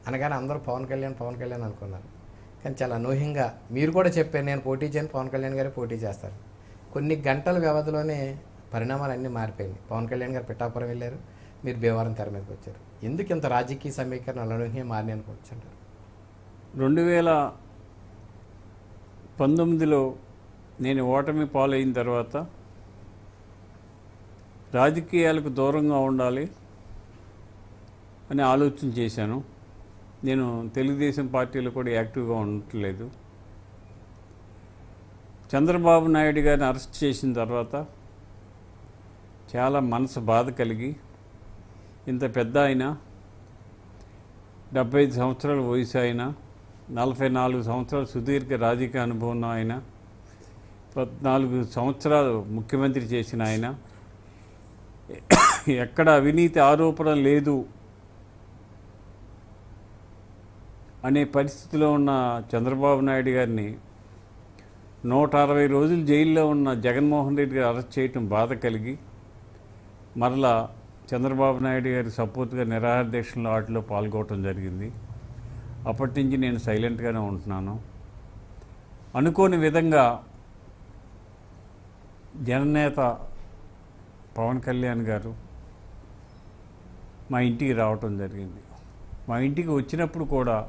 అనగానే అందరూ పవన్ కళ్యాణ్ పవన్ కళ్యాణ్ అనుకున్నారు కానీ చాలా అనూహ్యంగా మీరు కూడా చెప్పారు నేను పోటీ చేయను పవన్ కళ్యాణ్ గారే పోటీ చేస్తారు కొన్ని గంటల వ్యవధిలోనే పరిణామాలు అన్నీ మారిపోయింది పవన్ కళ్యాణ్ గారు పిఠాపురం వెళ్ళారు మీరు భీమవరం తెర మీదకి వచ్చారు ఎందుకు ఇంత రాజకీయ సమీకరణ అనూహ్యంగా మారినాయి అనుకోవచ్చు అంటారు రెండు వేల పంతొమ్మిదిలో నేను ఓటమి పాలైన తర్వాత రాజకీయాలకు దూరంగా ఉండాలి అని ఆలోచన చేశాను నేను తెలుగుదేశం పార్టీలో కూడా యాక్టివ్గా ఉండట్లేదు చంద్రబాబు నాయుడు గారిని అరెస్ట్ చేసిన తర్వాత చాలా మనసు బాధ కలిగి ఇంత పెద్ద ఆయన డెబ్బై ఐదు సంవత్సరాల వయసు ఆయన నలభై నాలుగు సంవత్సరాల సుదీర్ఘ రాజకీయ అనుభవం ఉన్న ఆయన పద్నాలుగు సంవత్సరాలు ముఖ్యమంత్రి చేసిన ఆయన ఎక్కడ అవినీతి ఆరోపణ లేదు అనే పరిస్థితిలో ఉన్న చంద్రబాబు నాయుడు గారిని నూట అరవై రోజులు జైల్లో ఉన్న జగన్మోహన్ రెడ్డి గారు అరెస్ట్ చేయటం బాధ కలిగి మరలా చంద్రబాబు నాయుడు గారి సపోర్ట్గా నిరాహార దీక్షలో వాటిలో పాల్గొనడం జరిగింది అప్పటి నుంచి నేను సైలెంట్గానే ఉంటున్నాను అనుకోని విధంగా జననేత పవన్ కళ్యాణ్ గారు మా ఇంటికి రావటం జరిగింది మా ఇంటికి వచ్చినప్పుడు కూడా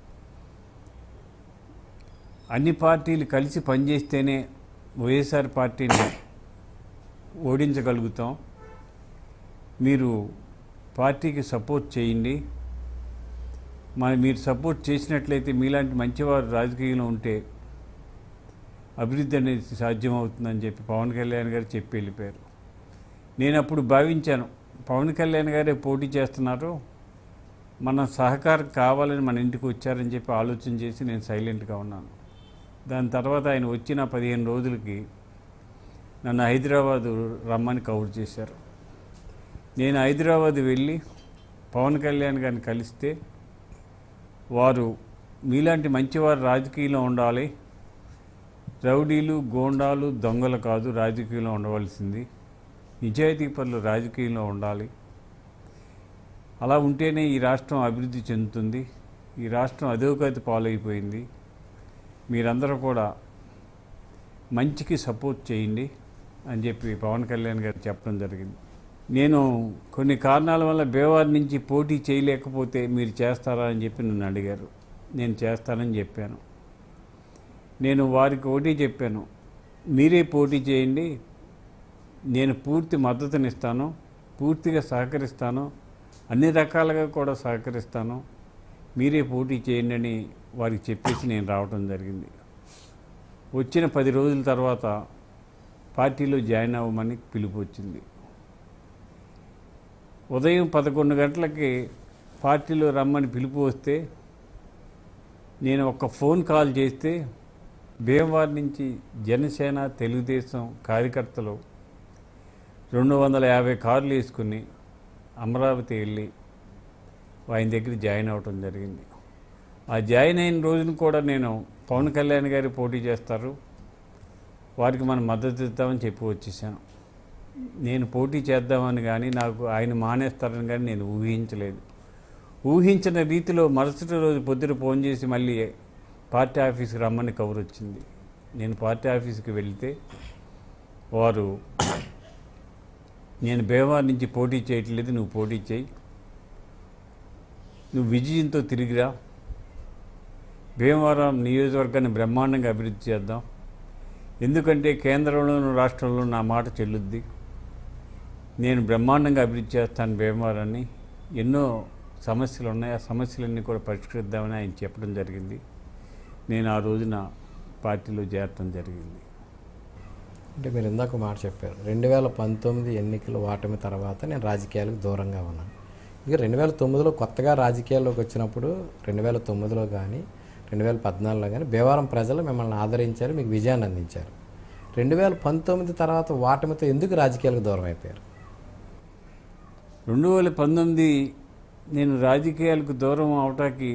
అన్ని పార్టీలు కలిసి పనిచేస్తేనే వైఎస్ఆర్ పార్టీని ఓడించగలుగుతాం మీరు పార్టీకి సపోర్ట్ చేయండి మరి మీరు సపోర్ట్ చేసినట్లయితే మీలాంటి మంచివారు రాజకీయంలో ఉంటే అభివృద్ధి అనేది సాధ్యమవుతుందని చెప్పి పవన్ కళ్యాణ్ గారు చెప్పి వెళ్ళిపోయారు నేను అప్పుడు భావించాను పవన్ కళ్యాణ్ గారే పోటీ చేస్తున్నారు మన సహకారం కావాలని మన ఇంటికి వచ్చారని చెప్పి ఆలోచన చేసి నేను సైలెంట్గా ఉన్నాను దాని తర్వాత ఆయన వచ్చిన పదిహేను రోజులకి నన్ను హైదరాబాదు రమ్మని కవర్ చేశారు నేను హైదరాబాద్ వెళ్ళి పవన్ కళ్యాణ్ గారిని కలిస్తే వారు మీలాంటి మంచివారు రాజకీయంలో ఉండాలి రౌడీలు గోండాలు దొంగలు కాదు రాజకీయంలో ఉండవలసింది నిజాయితీ పనులు రాజకీయంలో ఉండాలి అలా ఉంటేనే ఈ రాష్ట్రం అభివృద్ధి చెందుతుంది ఈ రాష్ట్రం అధోగతి పాలైపోయింది మీరందరూ కూడా మంచికి సపోర్ట్ చేయండి అని చెప్పి పవన్ కళ్యాణ్ గారు చెప్పడం జరిగింది నేను కొన్ని కారణాల వల్ల బేవార్ నుంచి పోటీ చేయలేకపోతే మీరు చేస్తారా అని చెప్పి నన్ను అడిగారు నేను చేస్తానని చెప్పాను నేను వారికి ఒకటి చెప్పాను మీరే పోటీ చేయండి నేను పూర్తి మద్దతునిస్తాను పూర్తిగా సహకరిస్తాను అన్ని రకాలుగా కూడా సహకరిస్తాను మీరే పోటీ చేయండి అని వారికి చెప్పేసి నేను రావడం జరిగింది వచ్చిన పది రోజుల తర్వాత పార్టీలో జాయిన్ అవ్వమని పిలుపు వచ్చింది ఉదయం పదకొండు గంటలకి పార్టీలో రమ్మని పిలుపు వస్తే నేను ఒక ఫోన్ కాల్ చేస్తే భీమవరం నుంచి జనసేన తెలుగుదేశం కార్యకర్తలు రెండు వందల యాభై కార్లు వేసుకుని అమరావతి వెళ్ళి ఆయన దగ్గర జాయిన్ అవ్వటం జరిగింది ఆ జాయిన్ అయిన రోజున కూడా నేను పవన్ కళ్యాణ్ గారు పోటీ చేస్తారు వారికి మనం మద్దతు ఇద్దామని చెప్పి వచ్చేసాను నేను పోటీ చేద్దామని కానీ నాకు ఆయన మానేస్తారని కానీ నేను ఊహించలేదు ఊహించిన రీతిలో మరుసటి రోజు పొద్దున ఫోన్ చేసి మళ్ళీ పార్టీ ఆఫీస్కి రమ్మని కవర్ వచ్చింది నేను పార్టీ ఆఫీస్కి వెళ్తే వారు నేను బేవార్ నుంచి పోటీ చేయట్లేదు నువ్వు పోటీ చేయి నువ్వు విజయంతో తిరిగిరా భీమవరం నియోజకవర్గాన్ని బ్రహ్మాండంగా అభివృద్ధి చేద్దాం ఎందుకంటే కేంద్రంలోను రాష్ట్రంలో నా మాట చెల్లుద్ది నేను బ్రహ్మాండంగా అభివృద్ధి చేస్తాను భీమవరాన్ని ఎన్నో సమస్యలు ఉన్నాయి ఆ సమస్యలన్నీ కూడా పరిష్కరిద్దామని ఆయన చెప్పడం జరిగింది నేను ఆ రోజున పార్టీలో చేరటం జరిగింది అంటే మీరు ఇందాక ఒక మాట చెప్పారు రెండు వేల పంతొమ్మిది ఎన్నికల ఓటమి తర్వాత నేను రాజకీయాలకు దూరంగా ఉన్నాను ఇక రెండు వేల తొమ్మిదిలో కొత్తగా రాజకీయాల్లోకి వచ్చినప్పుడు రెండు వేల తొమ్మిదిలో కానీ రెండు వేల పద్నాలుగులో కానీ భీమవరం ప్రజలు మిమ్మల్ని ఆదరించారు మీకు విజయాన్ని అందించారు రెండు వేల పంతొమ్మిది తర్వాత ఓటమితో ఎందుకు రాజకీయాలకు దూరం అయిపోయారు రెండు వేల పంతొమ్మిది నేను రాజకీయాలకు దూరం అవటానికి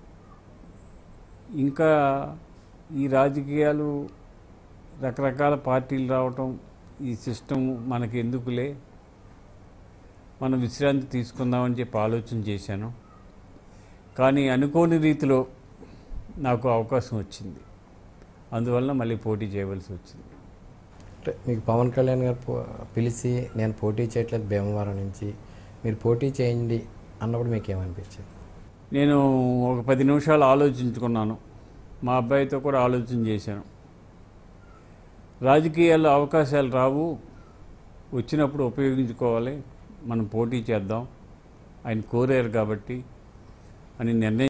ఇంకా ఈ రాజకీయాలు రకరకాల పార్టీలు రావటం ఈ సిస్టమ్ మనకి ఎందుకులే మనం విశ్రాంతి తీసుకుందామని చెప్పి ఆలోచన చేశాను కానీ అనుకోని రీతిలో నాకు అవకాశం వచ్చింది అందువలన మళ్ళీ పోటీ చేయవలసి వచ్చింది అంటే మీకు పవన్ కళ్యాణ్ గారు పో- పిలిచి నేను పోటీ చేయట్లేదు భీమవరం నుంచి మీరు పోటీ చేయండి అన్నప్పుడు మీకు ఏమనిపించింది నేను ఒక పది నిమిషాలు ఆలోచించుకున్నాను మా అబ్బాయితో కూడా ఆలోచన చేశాను రాజకీయాల్లో అవకాశాలు రావు వచ్చినప్పుడు ఉపయోగించుకోవాలి మనం పోటీ చేద్దాం ఆయన కోరారు కాబట్టి అని నిర్ణయం